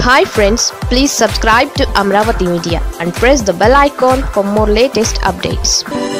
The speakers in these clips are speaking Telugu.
hi friends please subscribe to Amaravati media and press the bell icon for more latest updates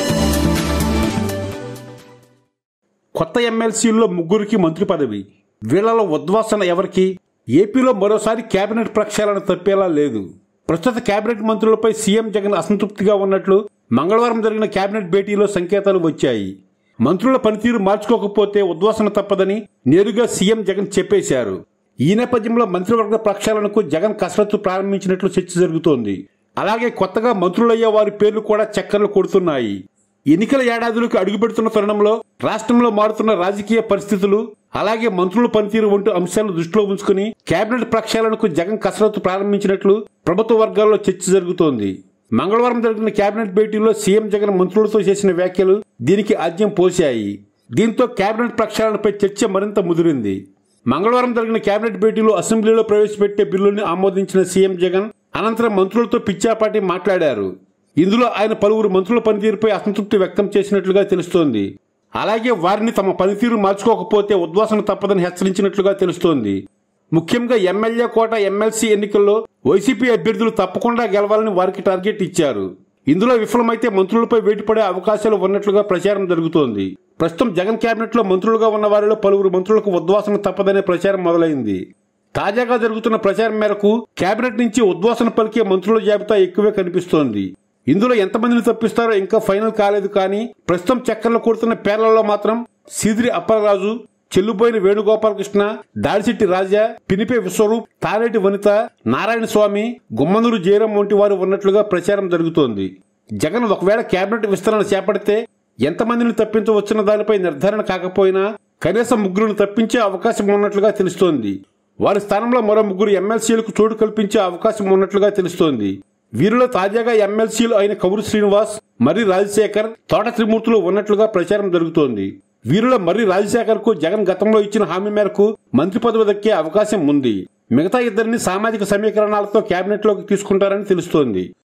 కొత్త ఎమ్మెల్సీల్లో ముగ్గురికి మంత్రి పదవి వీళ్లలో ఉద్వాసన ఎవరికి ఏపీలో మరోసారి కేబినెట్ ప్రక్షాళన తప్పేలా లేదు ప్రస్తుత కేబినెట్ మంత్రులపై సీఎం జగన్ అసంతృప్తిగా ఉన్నట్లు మంగళవారం జరిగిన కేబినెట్ భేటీలో సంకేతాలు వచ్చాయి మంత్రుల పనితీరు మార్చుకోకపోతే ఉద్వాసన తప్పదని నేరుగా సీఎం జగన్ చెప్పేశారు ఈ నేపథ్యంలో మంత్రివర్గ ప్రక్షాళనకు జగన్ కసరత్తు ప్రారంభించినట్లు చర్చ జరుగుతోంది అలాగే కొత్తగా మంత్రులయ్యే వారి పేర్లు కూడా చక్కర్లు కొడుతున్నాయి ఎన్నికల ఏడాదిలోకి అడుగుపెడుతున్న తరుణంలో రాష్ట్రంలో మారుతున్న రాజకీయ పరిస్థితులు అలాగే మంత్రుల పనితీరు వంటి అంశాలను దృష్టిలో ఉంచుకుని కేబినెట్ ప్రక్షాళనకు జగన్ కసరత్తు ప్రారంభించినట్లు ప్రభుత్వ వర్గాల్లో చర్చ జరుగుతోంది మంగళవారం జరిగిన కేబినెట్ భేటీలో సీఎం జగన్ మంత్రులతో చేసిన వ్యాఖ్యలు దీనికి ఆద్యం పోశాయి దీంతో కేబినెట్ ప్రక్షాళనపై చర్చ మరింత ముదిరింది మంగళవారం జరిగిన కేబినెట్ భేటీలో అసెంబ్లీలో ప్రవేశపెట్టే బిల్లుని ఆమోదించిన సీఎం జగన్ అనంతరం మంత్రులతో పిచ్చాపాటి మాట్లాడారు ఇందులో ఆయన పలువురు మంత్రుల పనితీరుపై అసంతృప్తి వ్యక్తం చేసినట్లుగా తెలుస్తోంది అలాగే వారిని తమ పనితీరు మార్చుకోకపోతే ఉద్వాసన తప్పదని హెచ్చరించినట్లుగా తెలుస్తోంది ముఖ్యంగా ఎమ్మెల్యే కోట ఎమ్మెల్సీ ఎన్నికల్లో వైసీపీ అభ్యర్థులు తప్పకుండా గెలవాలని వారికి టార్గెట్ ఇచ్చారు ఇందులో విఫలమైతే మంత్రులపై వేటుపడే అవకాశాలు ఉన్నట్లుగా ప్రచారం జరుగుతోంది ప్రస్తుతం జగన్ కేబినెట్ లో మంత్రులుగా ఉన్న వారిలో పలువురు మంత్రులకు ఉద్వాసన తప్పదనే ప్రచారం మొదలైంది తాజాగా జరుగుతున్న ప్రచారం మేరకు కేబినెట్ నుంచి ఉద్వాసన పలికే మంత్రుల జాబితా ఎక్కువే కనిపిస్తోంది ఇందులో ఎంతమందిని తప్పిస్తారో ఇంకా ఫైనల్ కాలేదు కానీ ప్రస్తుతం చక్కర్లు కొడుతున్న పేర్లలో మాత్రం సీదిరి అప్పలరాజు చెల్లుబోయిన వేణుగోపాలకృష్ణ దాడిశెట్టి రాజా పినిపే విశ్వరూప్ తారేటి వనిత నారాయణ స్వామి గుమ్మనూరు జయరాం వంటి వారు ఉన్నట్లుగా ప్రచారం జరుగుతోంది జగన్ ఒకవేళ కేబినెట్ విస్తరణ చేపడితే ఎంతమందిని తప్పించవచ్చున్న దానిపై నిర్ధారణ కాకపోయినా కనీసం ముగ్గురును తప్పించే అవకాశం ఉన్నట్లుగా తెలుస్తోంది వారి స్థానంలో మరో ముగ్గురు ఎమ్మెల్సీలకు చోటు కల్పించే అవకాశం ఉన్నట్లుగా తెలుస్తోంది వీరిలో తాజాగా ఎమ్మెల్సీలు అయిన కౌరు శ్రీనివాస్ మర్రి రాజశేఖర్ తోట త్రిమూర్తులు ఉన్నట్లుగా ప్రచారం జరుగుతోంది వీరిలో మర్రి రాజశేఖర్ కు జగన్ గతంలో ఇచ్చిన హామీ మేరకు మంత్రి పదవి దక్కే అవకాశం ఉంది మిగతా ఇద్దరిని సామాజిక సమీకరణాలతో కేబినెట్ లోకి తీసుకుంటారని తెలుస్తోంది